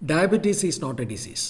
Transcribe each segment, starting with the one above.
diabetes is not a disease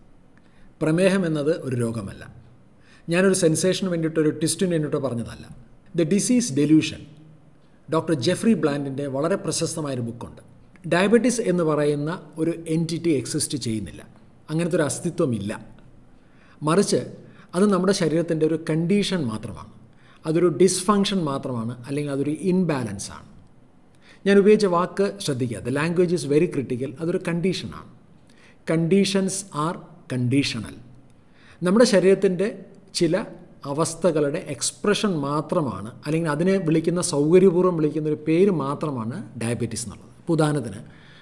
പ്രമേഹം എന്നത് ഒരു രോഗമല്ല ഞാനൊരു സെൻസേഷന് വേണ്ടിയിട്ട് ഒരു ട്വിസ്റ്റിന് വേണ്ടിയിട്ട് പറഞ്ഞതല്ല the disease delusion doctor Jeffrey ബ്ലാൻഡിൻ്റെ വളരെ പ്രശസ്തമായൊരു ബുക്കുണ്ട് ഡയബറ്റീസ് എന്ന് പറയുന്ന ഒരു എൻറ്റിറ്റി എക്സിസ്റ്റ് ചെയ്യുന്നില്ല അങ്ങനത്തെ ഒരു അസ്തിത്വമില്ല മറിച്ച് അത് നമ്മുടെ ശരീരത്തിൻ്റെ ഒരു കണ്ടീഷൻ മാത്രമാണ് അതൊരു ഡിസ്ഫങ്ഷൻ മാത്രമാണ് അല്ലെങ്കിൽ അതൊരു ഇൻബാലൻസ് ആണ് ഞാൻ ഉപയോഗിച്ച വാക്ക് ശ്രദ്ധിക്കുക the language is very critical അതൊരു കണ്ടീഷനാണ് കണ്ടീഷൻസ് ആർ കണ്ടീഷണൽ നമ്മുടെ ശരീരത്തിൻ്റെ ചില അവസ്ഥകളുടെ എക്സ്പ്രഷൻ മാത്രമാണ് അല്ലെങ്കിൽ അതിനെ വിളിക്കുന്ന സൗകര്യപൂർവ്വം വിളിക്കുന്ന ഒരു പേര് മാത്രമാണ് ഡയബറ്റീസ് എന്നുള്ളത് ഇപ്പോൾ ഉദാഹരണത്തിന്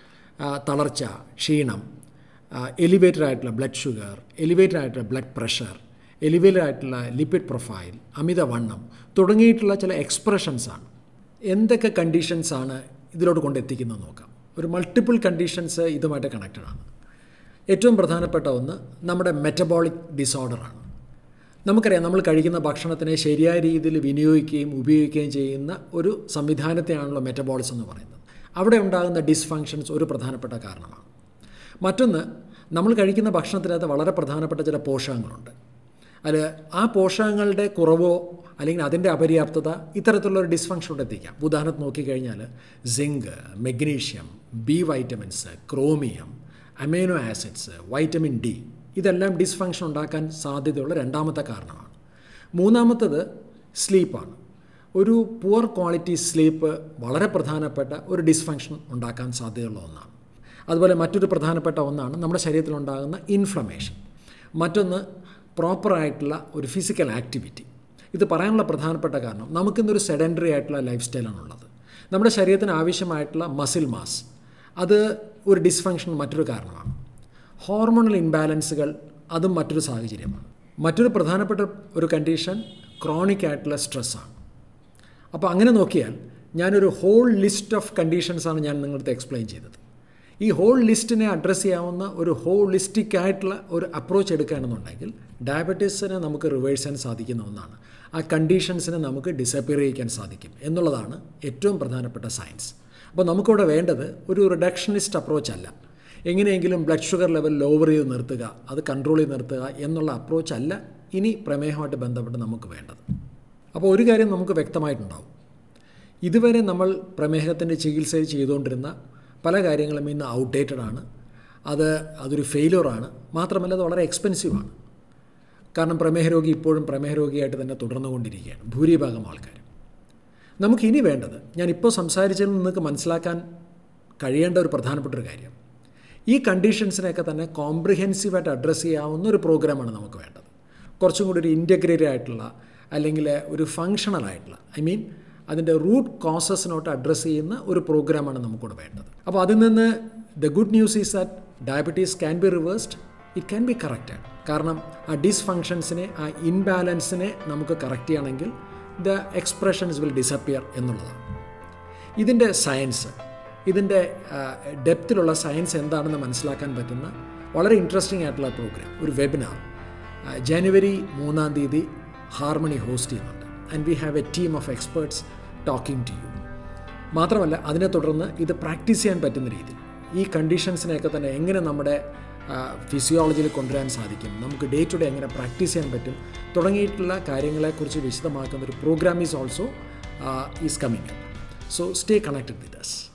തളർച്ച ക്ഷീണം എലിവേറ്റഡ് ആയിട്ടുള്ള ബ്ലഡ് ഷുഗർ എലിവേറ്റഡ് ആയിട്ടുള്ള ബ്ലഡ് പ്രഷർ എലിവേറ്റഡ് ആയിട്ടുള്ള ലിപ്പിഡ് പ്രൊഫൈൽ അമിതവണ്ണം തുടങ്ങിയിട്ടുള്ള ചില എക്സ്പ്രഷൻസാണ് എന്തൊക്കെ കണ്ടീഷൻസാണ് ഇതിലോട്ട് കൊണ്ടെത്തിക്കുന്നത് നോക്കാം ഒരു മൾട്ടിപ്പിൾ കണ്ടീഷൻസ് ഇതുമായിട്ട് കണക്റ്റഡ് ആണ് ഏറ്റവും പ്രധാനപ്പെട്ട ഒന്ന് നമ്മുടെ മെറ്റബോളിക് ഡിസോർഡറാണ് നമുക്കറിയാം നമ്മൾ കഴിക്കുന്ന ഭക്ഷണത്തിനെ ശരിയായ രീതിയിൽ വിനിയോഗിക്കുകയും ഉപയോഗിക്കുകയും ചെയ്യുന്ന ഒരു സംവിധാനത്തെയാണല്ലോ മെറ്റബോളിസം എന്ന് പറയുന്നത് അവിടെ ഉണ്ടാകുന്ന ഡിസ്ഫങ്ഷൻസ് ഒരു പ്രധാനപ്പെട്ട കാരണമാണ് മറ്റൊന്ന് നമ്മൾ കഴിക്കുന്ന ഭക്ഷണത്തിനകത്ത് വളരെ പ്രധാനപ്പെട്ട ചില പോഷകങ്ങളുണ്ട് അത് ആ പോഷകങ്ങളുടെ കുറവോ അല്ലെങ്കിൽ അതിൻ്റെ അപര്യാപ്തത ഇത്തരത്തിലുള്ള ഒരു ഡിസ്ഫങ്ഷൻ എത്തിക്കാം ഉദാഹരണത്തിന് നോക്കിക്കഴിഞ്ഞാൽ zinc magnesium B vitamins chromium amino acids vitamin D ഇതെല്ലാം ഡിസ്ഫങ്ഷൻ ഉണ്ടാക്കാൻ സാധ്യതയുള്ള രണ്ടാമത്തെ കാരണമാണ് മൂന്നാമത്തത് സ്ലീപ്പാണ് ഒരു പുവർ ക്വാളിറ്റി സ്ലീപ്പ് വളരെ പ്രധാനപ്പെട്ട ഒരു ഡിസ്ഫങ്ഷൻ ഉണ്ടാക്കാൻ സാധ്യതയുള്ള ഒന്നാണ് അതുപോലെ മറ്റൊരു പ്രധാനപ്പെട്ട ഒന്നാണ് നമ്മുടെ ശരീരത്തിലുണ്ടാകുന്ന ഇൻഫ്ലമേഷൻ മറ്റൊന്ന് പ്രോപ്പറായിട്ടുള്ള ഒരു ഫിസിക്കൽ ആക്ടിവിറ്റി ഇത് പറയാനുള്ള പ്രധാനപ്പെട്ട കാരണം നമുക്കിന്നൊരു സെഡൻഡറി ആയിട്ടുള്ള ലൈഫ് സ്റ്റൈലാണുള്ളത് നമ്മുടെ ശരീരത്തിന് ആവശ്യമായിട്ടുള്ള മസിൽ മാസ് അത് ഒരു ഡിസ്ഫങ്ഷൻ മറ്റൊരു കാരണമാണ് ഹോർമോണൽ ഇംബാലൻസുകൾ അതും മറ്റൊരു സാഹചര്യമാണ് മറ്റൊരു പ്രധാനപ്പെട്ട ഒരു കണ്ടീഷൻ ക്രോണിക് ആയിട്ടുള്ള സ്ട്രെസ്സാണ് അപ്പോൾ അങ്ങനെ നോക്കിയാൽ ഞാനൊരു ഹോൾ ലിസ്റ്റ് ഓഫ് കണ്ടീഷൻസാണ് ഞാൻ നിങ്ങളുടെ എക്സ്പ്ലെയിൻ ചെയ്തത് ഈ ഹോൾ ലിസ്റ്റിനെ അഡ്രസ്സ് ചെയ്യാവുന്ന ഒരു ഹോളിസ്റ്റിക് ആയിട്ടുള്ള ഒരു അപ്രോച്ച് എടുക്കുകയാണെന്നുണ്ടെങ്കിൽ ഡയബറ്റീസിനെ നമുക്ക് റിവേഴ്സ് ചെയ്യാൻ സാധിക്കുന്ന ഒന്നാണ് ആ കണ്ടീഷൻസിനെ നമുക്ക് ഡിസപ്പിയർ ചെയ്യിക്കാൻ സാധിക്കും എന്നുള്ളതാണ് ഏറ്റവും പ്രധാനപ്പെട്ട സയൻസ് അപ്പോൾ നമുക്കിവിടെ വേണ്ടത് ഒരു റിഡക്ഷനിസ്റ്റ് അപ്രോച്ച് അല്ല എങ്ങനെയെങ്കിലും ബ്ലഡ് ഷുഗർ ലെവൽ ലോവർ ചെയ്ത് നിർത്തുക അത് കൺട്രോൾ ചെയ്ത് നിർത്തുക എന്നുള്ള അപ്രോച്ച് അല്ല ഇനി പ്രമേഹമായിട്ട് ബന്ധപ്പെട്ട് നമുക്ക് വേണ്ടത് അപ്പോൾ ഒരു കാര്യം നമുക്ക് വ്യക്തമായിട്ടുണ്ടാവും ഇതുവരെ നമ്മൾ പ്രമേഹത്തിൻ്റെ ചികിത്സ ചെയ്തുകൊണ്ടിരുന്ന പല കാര്യങ്ങളും ഇന്ന് ഔട്ട്ഡേറ്റഡ് ആണ് അത് അതൊരു ഫെയിലിയറാണ് മാത്രമല്ല അത് വളരെ എക്സ്പെൻസീവാണ് കാരണം പ്രമേഹ രോഗി ഇപ്പോഴും പ്രമേഹ രോഗിയായിട്ട് തന്നെ തുടർന്നുകൊണ്ടിരിക്കുകയാണ് ഭൂരിഭാഗം ആൾക്കാർ നമുക്കിനി വേണ്ടത് ഞാനിപ്പോൾ സംസാരിച്ചതിൽ നിങ്ങൾക്ക് മനസ്സിലാക്കാൻ കഴിയേണ്ട ഒരു പ്രധാനപ്പെട്ട ഒരു കാര്യം ഈ കണ്ടീഷൻസിനെയൊക്കെ തന്നെ കോംപ്രിഹെൻസീവായിട്ട് അഡ്രസ്സ് ചെയ്യാവുന്ന ഒരു പ്രോഗ്രാമാണ് നമുക്ക് വേണ്ടത് കുറച്ചും കൂടി ഒരു ഇൻറ്റഗ്രേറ്റഡ് ആയിട്ടുള്ള അല്ലെങ്കിൽ ഒരു ഫങ്ഷണൽ ആയിട്ടുള്ള ഐ മീൻ അതിൻ്റെ റൂട്ട് കോസസിനോട്ട് അഡ്രസ്സ് ചെയ്യുന്ന ഒരു പ്രോഗ്രാമാണ് നമുക്കിവിടെ വേണ്ടത് അപ്പോൾ അതിൽ നിന്ന് the good news is that diabetes can be reversed it can be corrected കാരണം ആ ഡിസ്ഫങ്ഷൻസിനെ ആ ഇൻബാലൻസിനെ നമുക്ക് കറക്റ്റ് ചെയ്യണമെങ്കിൽ ദ എക്സ്പ്രഷൻസ് വിൽ ഡിസപ്പിയർ എന്നുള്ളതാണ് ഇതിൻ്റെ സയൻസ് ഇതിൻ്റെ ഡെപ്തിലുള്ള സയൻസ് എന്താണെന്ന് മനസ്സിലാക്കാൻ പറ്റുന്ന വളരെ ഇൻട്രസ്റ്റിംഗ് ആയിട്ടുള്ള പ്രോഗ്രാം ഒരു വെബിനാർ ജനുവരി മൂന്നാം തീയതി ഹാർമണി ഹോസ്റ്റ് ചെയ്യുന്നുണ്ട് and we have a team of experts talking to you മാത്രമല്ല അതിനെ തുടർന്ന് ഇത് പ്രാക്ടീസ് ചെയ്യാൻ പറ്റുന്ന രീതിയിൽ ഈ കണ്ടീഷൻസിനെയൊക്കെ തന്നെ എങ്ങനെ നമ്മുടെ ഫിസിയോളജിയിൽ കൊണ്ടുവരാൻ സാധിക്കും നമുക്ക് ഡേ ടു ഡേ എങ്ങനെ പ്രാക്ടീസ് ചെയ്യാൻ പറ്റും തുടങ്ങിയിട്ടുള്ള കാര്യങ്ങളെക്കുറിച്ച് വിശദമാക്കുന്ന ഒരു programme is also is coming so stay connected with us